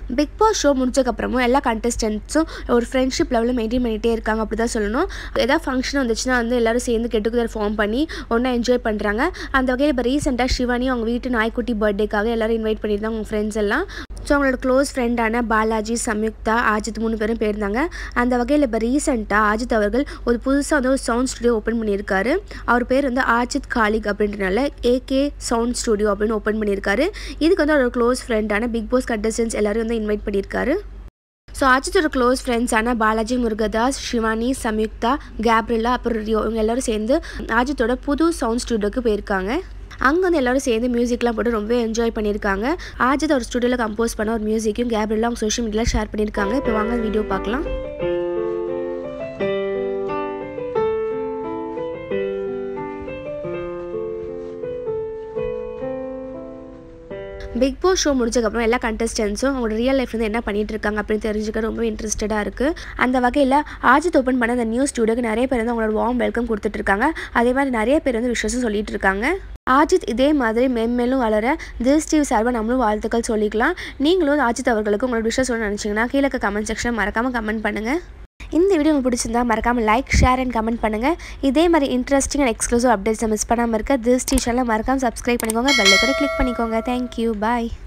big Boss show முடிச்சக்கப்புறமும் எல்லா கண்டஸ்டன்ட்ஸும் ஒரு friendship லெவலில் மெயின்டைன் பண்ணிகிட்டே இருக்காங்க அப்படி தான் சொல்லணும் ஏதாவது ஃபங்க்ஷன் வந்துச்சுன்னா வந்து எல்லாரும் சேர்ந்து கெட் டுகெதர் ஃபார்ம் பண்ணி ஒன்றா என்ஜாய் பண்ணுறாங்க அந்த வகையில் இப்போ ரீசெண்டாக சிவானி அவங்க வீட்டு நாய்க்குட்டி பர்த்டேக்காக எல்லாரும் இன்வைட் பண்ணியிருந்தாங்க அவங்க ஃப்ரெண்ட்ஸ் எல்லாம் ஸோ அவங்களோட க்ளோஸ் ஃப்ரெண்டான பாலாஜி சம்யுக்தா ஆஜித் மூணு பேரும் போயிருந்தாங்க அந்த வகையில் இப்போ ரீசெண்டாக ஆஜித் அவர்கள் ஒரு புதுசாக வந்து ஒரு சவுண்ட் ஸ்டுடியோ ஓப்பன் பண்ணியிருக்காரு அவர் பேர் வந்து ஆஜித் காலிக் அப்படின்றனால ஏகே சவுண்ட் ஸ்டுடியோ அப்படின்னு ஓப்பன் பண்ணியிருக்காரு இதுக்கு வந்து அவரோட க்ளோஸ் ஃப்ரெண்டான பிக் பாஸ் கண்டஸ்டன்ஸ் எல்லாரும் வந்து இன்வைட் பண்ணியிருக்காரு ஸோ அஜித்தோட க்ளோஸ் ஃப்ரெண்ட்ஸான பாலாஜி முருகதாஸ் சிவானி சம்யுக்தா கேப்ரில்லா அப்புறம் ரியோ இவங்க எல்லாரும் சேர்ந்து அஜித்தோட புது சவுண்ட் ஸ்டுடியோக்கு போயிருக்காங்க அங்கே வந்து எல்லாரும் சேர்ந்து மியூசிக்லாம் போட்டு ரொம்ப என்ஜாய் பண்ணியிருக்காங்க அஜித் ஒரு ஸ்டுடியோவில் கம்போஸ் பண்ண ஒரு மியூசிக்கும் கேப்ரில்லா அவங்க சோஷியல் மீடியாவில் ஷேர் பண்ணியிருக்காங்க இப்போ வாங்க வீடியோ பார்க்கலாம் பிக் பாஸ் ஷோ முடிச்சக்கப்புறம் எல்லா கண்டஸ்டன்ஸும் அவங்களோட ரியல் லைஃப் வந்து என்ன பண்ணிட்டு இருக்காங்க அப்படின்னு தெரிஞ்சுக்க ரொம்ப இன்ட்ரெஸ்டடாக இருக்குது அந்த வகையில் ஆஜித் ஓப்பன் பண்ண அந்த நியூ ஸ்டூடியோக்கு நிறைய பேர் வந்து அவங்களோட வார்ம் வெல்கம் கொடுத்துட்டு இருக்காங்க அதே மாதிரி நிறைய பேர் வந்து விஷயம் சொல்லிட்டு இருக்காங்க ஆஜித் இதே மாதிரி மென்மேலும் வளர திஸ் டிவி சார்பாக நம்மளும் வாழ்த்துக்கள் சொல்லிக்கலாம் நீங்களும் ஆஜித் அவர்களுக்கு உங்களோட விஷயம் சொல்ல நினச்சிங்கன்னா கீழே கமெண்ட் செக்ஷன் மறக்காமல் கமெண்ட் பண்ணுங்கள் இந்த வீடியோ உங்களுக்கு பிடிச்சிருந்தா மறக்காமல் லைக் ஷேர் அண்ட் கமெண்ட் பண்ணுங்கள் இதே மாதிரி இன்ட்ரெஸ்டிங் அண்ட் எக்ஸ்க்ளூசிவ் அப்டேட்ஸை மிஸ் பண்ணாமல் இருக்க திஸ் டி சேனலை மறக்காமல் சப்ஸ்கிரைப் பண்ணிக்கோங்க பெல்லை கூட கிளிக் பண்ணிக்கோங்க தேங்க்யூ பாய்